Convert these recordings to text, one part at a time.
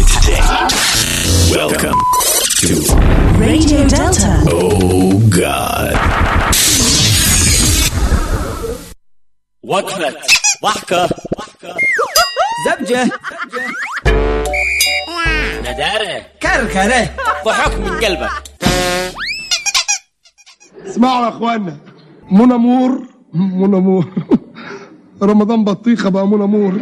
today. Welcome to Radio Delta. Oh God. وقفة ضحكة زبجة ندارة كركرة ضحك من قلبك اسمعوا يا اخوانا منى مور منى مور رمضان بطيخه بقى منى مور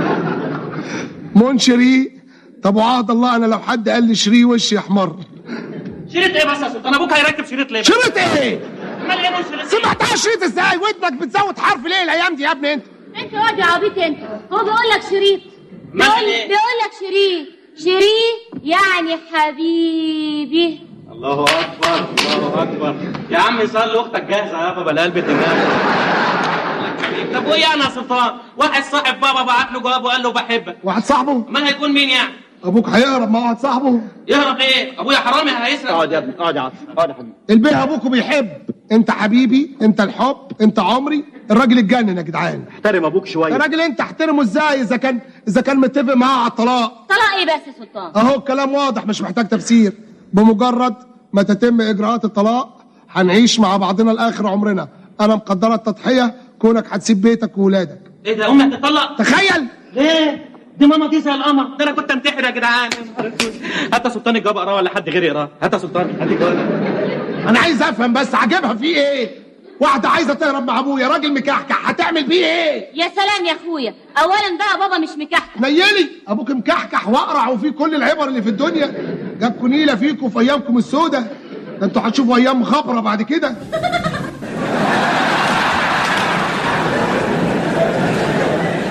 منشري طب وعهد الله انا لو حد قال لي شري وشي احمر شريط ايه بس يا سلطان ابوك هيركب شريط ليه شريط ايه امال ايه مش شريط سمعتها شريط ازاي ودنك بتزود حرف ليه الايام دي يا ابني انت انت واد يا عبيط انت هو بيقول لك شريط مثل بيقول ايه؟ بيقول لك شريط شريط يعني حبيبي الله اكبر الله اكبر يا عم صلي اختك جاهزه يابا بلا قلب الدماغ طب وايه انا يا سلطان واحد صاحب بابا بعت له جواب وقال له بحبك واحد صاحبه امال هيكون مين يعني ابوك هيهرب مع واحد صاحبه يهرب ايه ابويا حرامي هيسرق اقعد يا ابني اقعد يا عاطف اقعد يا حبيبي البيه ابوكوا بيحب انت حبيبي انت الحب انت عمري الراجل اتجنن يا جدعان احترم ابوك شويه الراجل انت احترمه ازاي اذا كان اذا كان متفق معاه على الطلاق طلاق ايه بس يا سلطان اهو الكلام واضح مش محتاج تفسير بمجرد ما تتم اجراءات الطلاق هنعيش مع بعضنا لاخر عمرنا انا مقدره التضحيه كونك هتسيب بيتك وولادك ايه ده امي هتطلق تخيل ليه دي ماما دي زي القمر ده انا كنت انتحر يا جدعان يا نهار اسود. هات يا سلطان الجواب اقراه ولا حد غيري يقراه هات يا سلطان هات الجواب انا عايز افهم بس عاجبها فيه ايه واحده عايزه تهرب مع ابويا راجل مكحكح هتعمل بيه ايه يا سلام يا اخويا اولا بقى بابا مش مكحكح نيلي ابوك مكحكح واقرع وفيه كل العبر اللي في الدنيا جابكوا نيله فيكم في ايامكم السودة ده انتوا هتشوفوا ايام خبره بعد كده